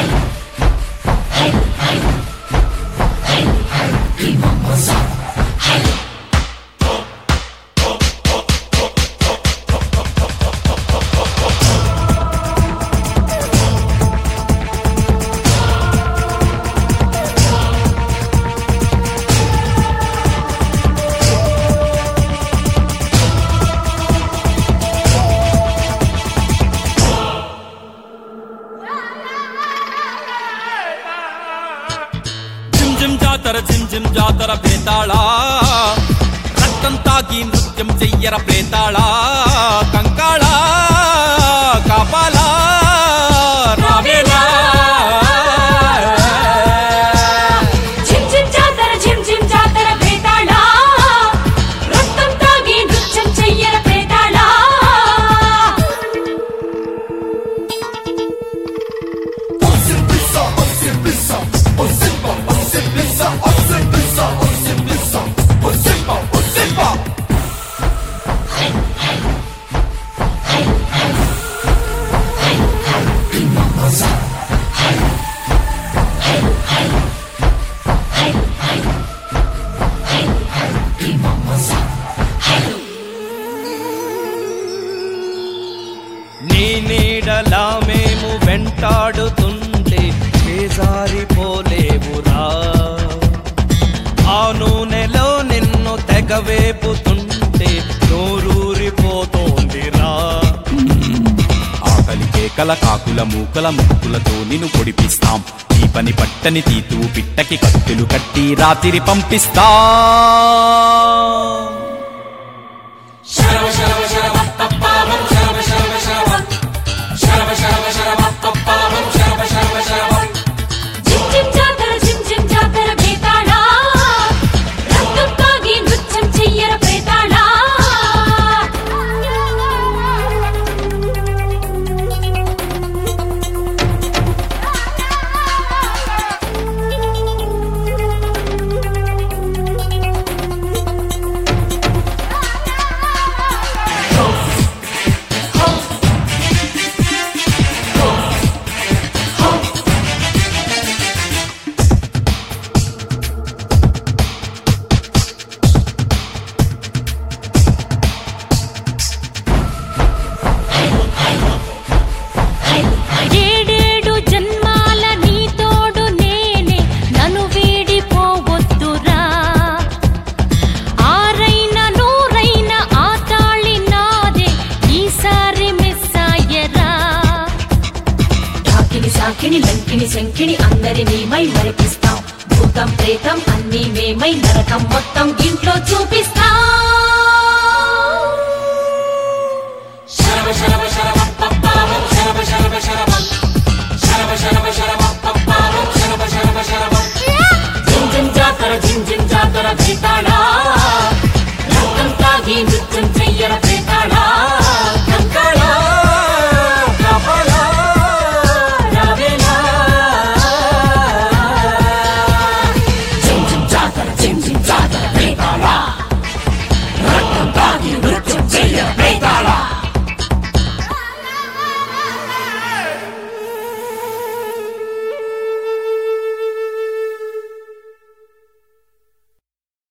gym జిమ్ జాతర జిమ్ జిమ్ జాతర ప్రేతాళ రక్తం తాగి నృత్యం చెయ్యర ప్రేతాళ కంకాళ కాపాల రావేలా జిమ్ జిమ్ జాతర జిమ్ జిమ్ జాతర ప్రేతాళ రక్తం తాగి నృత్యం చెయ్యర ప్రేతాళ నీ నీడలా మేము వెంటాడుతుంటే చేజారిపోలేవురా ఆ నూనెలో నిన్ను తెగవేపుతుంటే నోరూరిపోతోందిరా ఆకలి కేకల కాకుల మూకల ముక్కులతో నిన్ను పొడిపిస్తాం ఈ పని పట్టని తీతూ పిట్టకి కత్తులు కట్టి రాత్రి పంపిస్తా జిమ్ జిమ్ జాతర జిమ్ జిమ్ జాతర ప్రేతాళ రక్తం తాగి నృత్యం చెయ్యర ప్రేతాళ ఏడేడు జన్మాల నీ తోడు నేనే నన్ను వీడిపోవద్దురా ఆరైన నూరైన ఆ తాళి నాదే ఈసారి మిస్ అయ్యరా ఢాకిని సాకిని లంకిని శంకిని అందరినీ మై మరిపిస్తాం భూతం ప్రేతం అన్నీ మేమై నరకం మొత్తం ఇంట్లో చూపిస్తాం శరవ శరవ శరవ పప్పావం శరవ శరవ శరవం శరవ శరవ శరవ